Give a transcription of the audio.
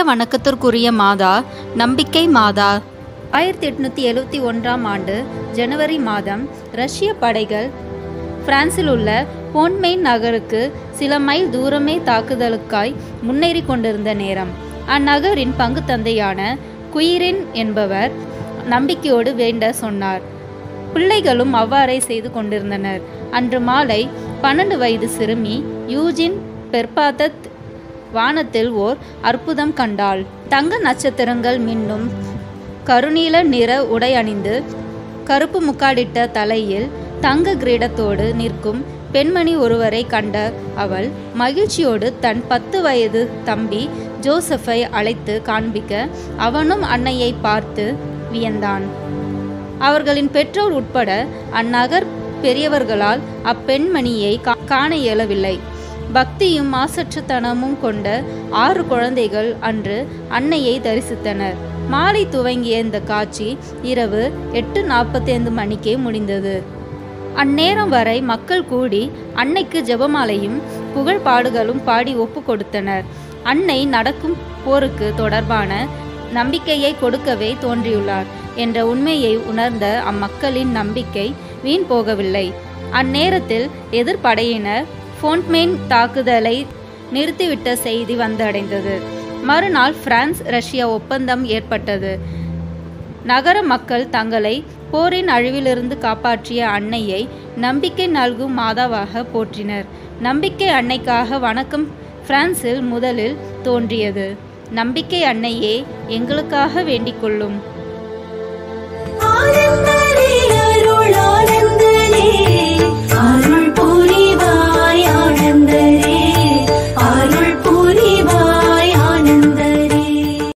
வணக்கத்திற்குரிய மாதா நம்பிக்கை மாதா ஆயிரத்தி எட்நூத்தி எழுவத்தி ஒன்றாம் ஆண்டு ஜனவரி மாதம் ரஷ்ய படைகள் பிரான்சில் உள்ள போன்மெயின் நகருக்கு சில மைல் தூரமே தாக்குதலுக்காய் முன்னேறி கொண்டிருந்த நேரம் அந்நகரின் பங்கு தந்தையான குயிரின் என்பவர் நம்பிக்கையோடு வேண்ட சொன்னார் பிள்ளைகளும் அவ்வாறே செய்து கொண்டிருந்தனர் அன்று மாலை பன்னெண்டு வயது சிறுமி யூஜின் பெர்பாதத் வானத்தில் ஓர் அற்புதம் கண்டாள் தங்க நட்சத்திரங்கள் மின்னும் கருநீல நிற உடை அணிந்து கருப்பு முக்காடிட்ட தலையில் தங்க கிரீடத்தோடு நிற்கும் பெண்மணி ஒருவரை கண்ட அவள் மகிழ்ச்சியோடு தன் பத்து வயது தம்பி ஜோசஃபை அழைத்து காண்பிக்க அவனும் அன்னையை பார்த்து வியந்தான் அவர்களின் பெற்றோர் உட்பட அந்நகர் பெரியவர்களால் அப்பெண்மணியை கா- காண இயலவில்லை பக்தியும் மாசற்றத்தனமும் கொண்ட ஆறு குழந்தைகள் அன்று அன்னையை தரிசித்தனர் மாலை துவங்கிய இந்த காட்சி இரவு எட்டு நாற்பத்தைந்து மணிக்கே முடிந்தது அந்நேரம் வரை மக்கள் கூடி அன்னைக்கு ஜெபமாலையும் புகழ் பாடுகளும் பாடி ஒப்பு கொடுத்தனர் அன்னை நடக்கும் போருக்கு தொடர்பான நம்பிக்கையை கொடுக்கவே தோன்றியுள்ளார் என்ற உண்மையை உணர்ந்த அம்மக்களின் நம்பிக்கை வீண் போகவில்லை அந்நேரத்தில் எதிர்ப்படையினர் ஃபோன்ட்மெயின் தாக்குதலை நிறுத்திவிட்ட செய்தி வந்தடைந்தது மறுநாள் பிரான்ஸ் ரஷ்யா ஒப்பந்தம் ஏற்பட்டது நகர மக்கள் தங்களை போரின் அழிவிலிருந்து காப்பாற்றிய அன்னையை நம்பிக்கை நல்கும் மாதாவாக போற்றினர் நம்பிக்கை அன்னைக்காக வணக்கம் பிரான்சில் முதலில் தோன்றியது நம்பிக்கை அன்னையே எங்களுக்காக வேண்டிக் கொள்ளும்